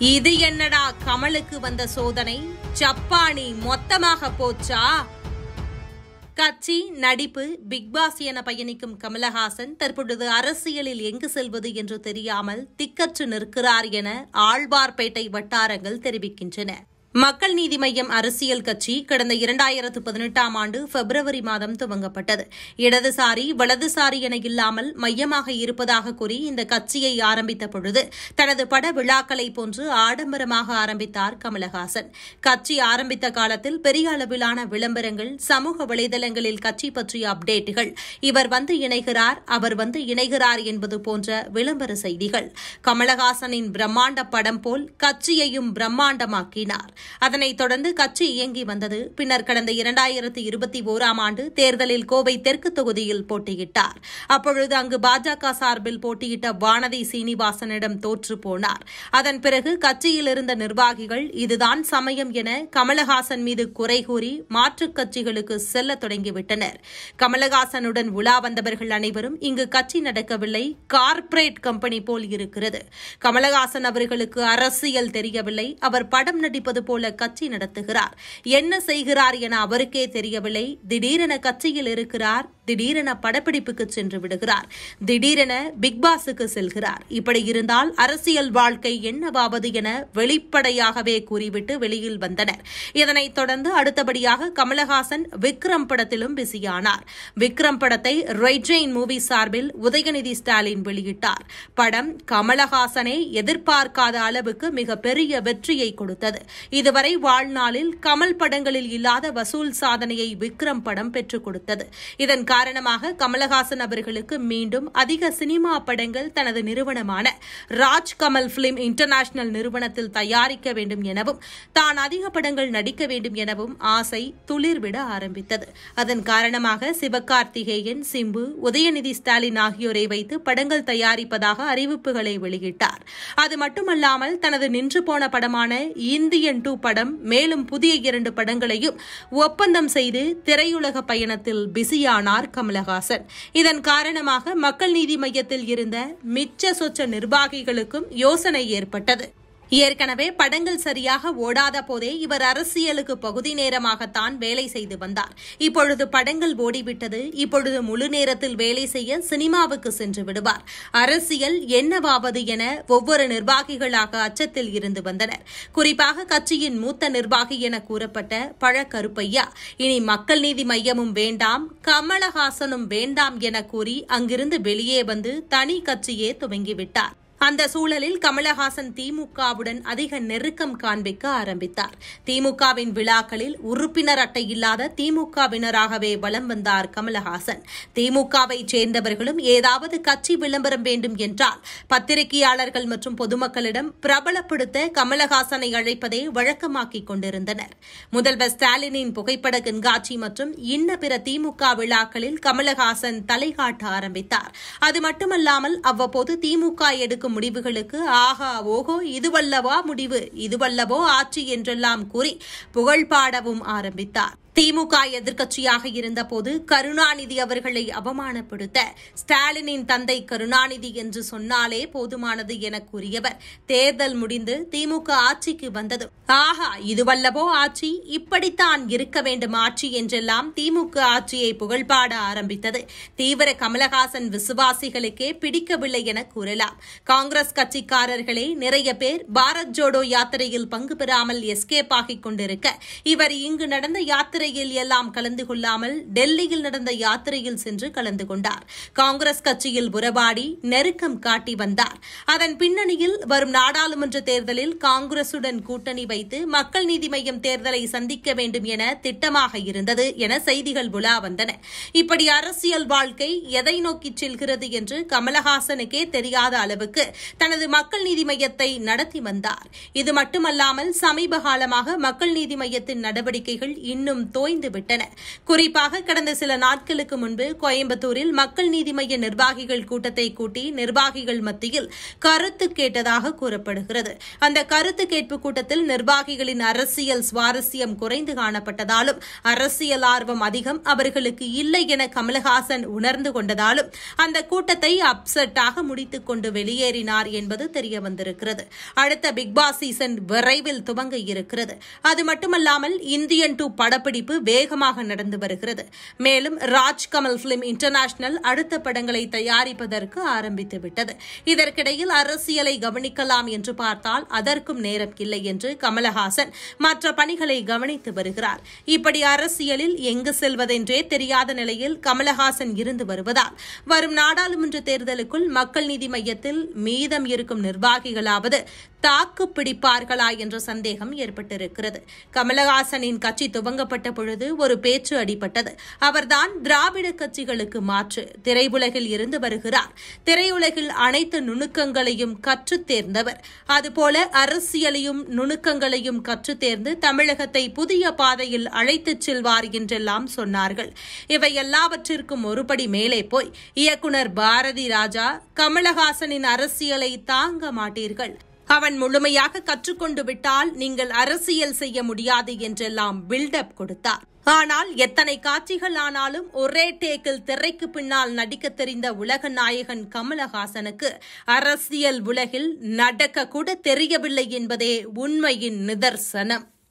இது என்னடா கமலுக்கு வந்த சோதனை ஜப்பானி மொத்தமாக போச்சா கட்சி நடிப்பு பிக்பாஸ் என பயணிக்கும் கமலஹாசன் தற்பொழுது அரசியலில் எங்கு செல்வது என்று தெரியாமல் திக்கற்று நிற்கிறார் என ஆழ்வார்பேட்டை வட்டாரங்கள் தெரிவிக்கின்றன மக்கள் நீதி மய்யம் அரசியல் கட்சி கடந்த இரண்டாயிரத்து பதினெட்டாம் ஆண்டு பிப்ரவரி மாதம் துவங்கப்பட்டது இடதுசாரி வலதுசாரி என இல்லாமல் மையமாக இருப்பதாக கூறி இந்த கட்சியை ஆரம்பித்த பொழுது தனது பட விழாக்களை போன்று ஆடம்பரமாக ஆரம்பித்தார் கமலஹாசன் கட்சி ஆரம்பித்த காலத்தில் பெரிய அளவிலான விளம்பரங்கள் சமூக வலைதளங்களில் கட்சி பற்றிய அப்டேட்டுகள் இவர் வந்து இணைகிறார் அவர் வந்து இணைகிறார் என்பது போன்ற விளம்பர செய்திகள் கமலஹாசனின் பிரம்மாண்ட படம் போல் கட்சியையும் பிரம்மாண்டமாக்கினார் அதனைத் தொடர்ந்து கட்சி இயங்கி வந்தது பின்னர் கடந்த இரண்டாயிரத்து இருபத்தி ஓராம் ஆண்டு தேர்தலில் கோவை தெற்கு தொகுதியில் போட்டியிட்டார் அப்பொழுது அங்கு பாஜக சார்பில் போட்டியிட்ட வானதி சீனிவாசனிடம் தோற்று போனார் அதன் பிறகு கட்சியில் இருந்த நிர்வாகிகள் இதுதான் சமயம் என கமலஹாசன் மீது குறை கூறி மாற்றுக் கட்சிகளுக்கு செல்ல தொடங்கிவிட்டனர் கமலஹாசனுடன் உலா வந்தவர்கள் அனைவரும் இங்கு கட்சி நடக்கவில்லை கார்ப்பரேட் கம்பெனி போல் இருக்கிறது கமலஹாசன் அவர்களுக்கு அரசியல் தெரியவில்லை அவர் படம் நடிப்பது போல கட்சி நடத்துகிறார் என்ன செய்கிறார் என அவருக்கே தெரியவில்லை திடீரென கட்சியில் இருக்கிறார் திடீரென படப்பிடிப்புக்கு சென்று விடுகிறார் திடீரென பிக்பாஸுக்கு செல்கிறார் இப்படி இருந்தால் அரசியல் வாழ்க்கை என்னவாவது என வெளிப்படையாகவே கூறிவிட்டு வெளியில் வந்தனர் இதனைத் தொடர்ந்து அடுத்தபடியாக கமலஹாசன் விக்ரம் படத்திலும் பிஸியானார் விக்ரம் படத்தை ரெட்ஜெயின் மூவி சார்பில் உதயநிதி ஸ்டாலின் வெளியிட்டார் படம் கமலஹாசனை எதிர்பார்க்காத அளவுக்கு மிகப்பெரிய வெற்றியை கொடுத்தது இதுவரை வாழ்நாளில் கமல் படங்களில் இல்லாத வசூல் சாதனையை விக்ரம் படம் பெற்றுக் கொடுத்தது இதன் காரணமாக கமலஹாசன் அவர்களுக்கு மீண்டும் அதிக சினிமா படங்கள் தனது நிறுவனமான ராஜ் கமல் பிலிம் இன்டர்நேஷனல் நிறுவனத்தில் தயாரிக்க வேண்டும் எனவும் தான் அதிக படங்கள் நடிக்க வேண்டும் எனவும் ஆசை துளிர்விட ஆரம்பித்தது அதன் காரணமாக சிவகார்த்திகேயன் சிம்பு உதயநிதி ஸ்டாலின் ஆகியோரை வைத்து படங்கள் தயாரிப்பதாக அறிவிப்புகளை வெளியிட்டார் அது மட்டுமல்லாமல் தனது நின்று போன படமான இந்தியன் டூ படம் மேலும் புதிய இரண்டு படங்களையும் ஒப்பந்தம் செய்து திரையுலக பயணத்தில் பிஸியானார் கமலஹாசன் இதன் காரணமாக மக்கள் நீதி மையத்தில் இருந்த மிச்ச சொச்ச நிர்வாகிகளுக்கும் யோசனை ஏற்பட்டது ஏற்கனவே படங்கள் சரியாக ஓடாத போதே இவர் அரசியலுக்கு பகுதி நேரமாகத்தான் வேலை செய்து வந்தார் இப்பொழுது படங்கள் ஓடிவிட்டது இப்பொழுது முழு நேரத்தில் வேலை செய்ய சினிமாவுக்கு சென்று விடுவார் அரசியல் என்னவாவது என ஒவ்வொரு நிர்வாகிகளாக அச்சத்தில் இருந்து வந்தனர் குறிப்பாக கட்சியின் மூத்த நிர்வாகி என கூறப்பட்ட பழக்கருப்பையா இனி மக்கள் நீதி மையமும் வேண்டாம் கமலஹாசனும் வேண்டாம் என கூறி அங்கிருந்து வெளியே வந்து தனி கட்சியே துவங்கிவிட்டார் அந்த சூழலில் கமலஹாசன் திமுகவுடன் அதிக நெருக்கம் காண்பிக்க ஆரம்பித்தார் திமுகவின் விழாக்களில் உறுப்பினர் அட்டை இல்லாத திமுகவினராகவே வலம் வந்தார் கமலஹாசன் திமுகவை சேர்ந்தவர்களும் ஏதாவது கட்சி விளம்பரம் வேண்டும் என்றால் பத்திரிகையாளர்கள் மற்றும் பொதுமக்களிடம் பிரபலப்படுத்த கமலஹாசனை அழைப்பதை வழக்கமாக்கிக் கொண்டிருந்தனர் முதல்வர் ஸ்டாலினின் புகைப்பட கண்காட்சி மற்றும் இன்ன பிற திமுக விழாக்களில் கமலஹாசன் தலைகாட்ட ஆரம்பித்தார் அது மட்டுமல்லாமல் அவ்வப்போது திமுக எடுக்கும் முடிவுகளுக்கு ஆகா ஓகோ இதுவல்லவா முடிவு இதுவல்லவோ ஆட்சி என்றெல்லாம் கூறி புகழ் பாடவும் ஆரம்பித்தார் திமுக எதிர்க்கட்சியாக இருந்தபோது கருணாநிதி அவர்களை அவமானப்படுத்த ஸ்டாலினின் தந்தை கருணாநிதி என்று சொன்னாலே போதுமானது என கூறியவர் தேர்தல் முடிந்து திமுக ஆட்சிக்கு வந்தது ஆஹா இதுவல்லவோ ஆட்சி இப்படித்தான் இருக்க வேண்டும் ஆட்சி என்றெல்லாம் திமுக ஆட்சியை புகழ்பாட ஆரம்பித்தது தீவிர கமலஹாசன் விசுவாசிகளுக்கே பிடிக்கவில்லை என கூறலாம் காங்கிரஸ் கட்சிக்காரர்களே நிறைய பேர் பாரத் ஜோடோ யாத்திரையில் பங்கு பெறாமல் எஸ்கேப் ஆகிக் கொண்டிருக்க இவர் இங்கு நடந்த யாத்திரை யாத்திரையில் எல்லாம் கலந்து கொள்ளாமல் டெல்லியில் நடந்த யாத்திரையில் சென்று கலந்து கொண்டார் காங்கிரஸ் கட்சியில் உறவாடி நெருக்கம் காட்டி வந்தார் அதன் பின்னணியில் வரும் நாடாளுமன்ற தேர்தலில் காங்கிரசுடன் கூட்டணி வைத்து மக்கள் நீதி மய்யம் தேர்தலை சந்திக்க வேண்டும் என திட்டமாக இருந்தது என செய்திகள் உலா வந்தன இப்படி அரசியல் வாழ்க்கை எதை நோக்கி செல்கிறது என்று கமலஹாசனுக்கே தெரியாத அளவுக்கு தனது மக்கள் நீதி மையத்தை நடத்தி வந்தார் இது மட்டுமல்லாமல் சமீப காலமாக மக்கள் நீதி மையத்தின் நடவடிக்கைகள் இன்னும் தோய்ந்து விட்டன குறிப்பாக கடந்த சில நாட்களுக்கு முன்பு கோயம்புத்தூரில் மக்கள் நீதி மய்ய நிர்வாகிகள் கூட்டத்தை கூட்டி நிர்வாகிகள் மத்தியில் கருத்து கேட்டதாக கூறப்படுகிறது அந்த கருத்து கேட்பு கூட்டத்தில் நிர்வாகிகளின் அரசியல் சுவாரஸ்யம் குறைந்து காணப்பட்டதாலும் அரசியல் ஆர்வம் அதிகம் அவர்களுக்கு இல்லை என கமலஹாசன் உணர்ந்து கொண்டதாலும் அந்த கூட்டத்தை அப்செட்டாக முடித்துக் கொண்டு வெளியேறினார் என்பது தெரிய வந்திருக்கிறது அடுத்த பிக் பாஸ் சீசன் விரைவில் துவங்க இருக்கிறது அது மட்டுமல்லாமல் இந்தியன் டூ படப்பிடிப்பு வேகமாக நடந்து வருகிறது மேலும் ராஜ் கமல் பிலிம் இன்டர்நேஷனல் அடுத்த படங்களை தயாரிப்பதற்கு ஆரம்பித்து விட்டது இதற்கிடையில் அரசியலை கவனிக்கலாம் என்று பார்த்தால் அதற்கும் நேரம் இல்லை என்று கமலஹாசன் மற்ற பணிகளை கவனித்து வருகிறார் இப்படி அரசியலில் எங்கு செல்வதென்றே தெரியாத நிலையில் கமலஹாசன் இருந்து வருவதால் வரும் நாடாளுமன்ற தேர்தலுக்குள் மக்கள் நீதி மையத்தில் மீதம் இருக்கும் நிர்வாகிகளாவது தாக்கு பிடிப்பார்களா என்ற சந்தேகம் ஏற்பட்டிருக்கிறது கமலஹாசனின் கட்சி துவங்கப்பட்ட பொழுது ஒரு பேச்சு அடிபட்டது அவர்தான் திராவிட கட்சிகளுக்கு மாற்று திரையுலகில் இருந்து வருகிறார் திரையுலகில் அனைத்து நுணுக்கங்களையும் கற்றுத் தேர்ந்தவர் அதுபோல அரசியலையும் நுணுக்கங்களையும் கற்றுத் தேர்ந்து தமிழகத்தை புதிய பாதையில் அழைத்துச் செல்வார் என்றெல்லாம் சொன்னார்கள் இவை எல்லாவற்றிற்கும் ஒருபடி மேலே போய் இயக்குனர் பாரதி ராஜா கமலஹாசனின் அரசியலை தாங்க மாட்டீர்கள் அவன் முழுமையாக கற்றுக்கொண்டு விட்டால் நீங்கள் அரசியல் செய்ய முடியாது என்றெல்லாம் பில்டப் கொடுத்தார் ஆனால் எத்தனை காட்சிகள் ஆனாலும் ஒரே டேக்கில் திரைக்கு பின்னால் நடிக்க தெரிந்த உலக நாயகன் கமலஹாசனுக்கு அரசியல் உலகில் நடக்க கூட தெரியவில்லை என்பதே உண்மையின் நிதர்சனம்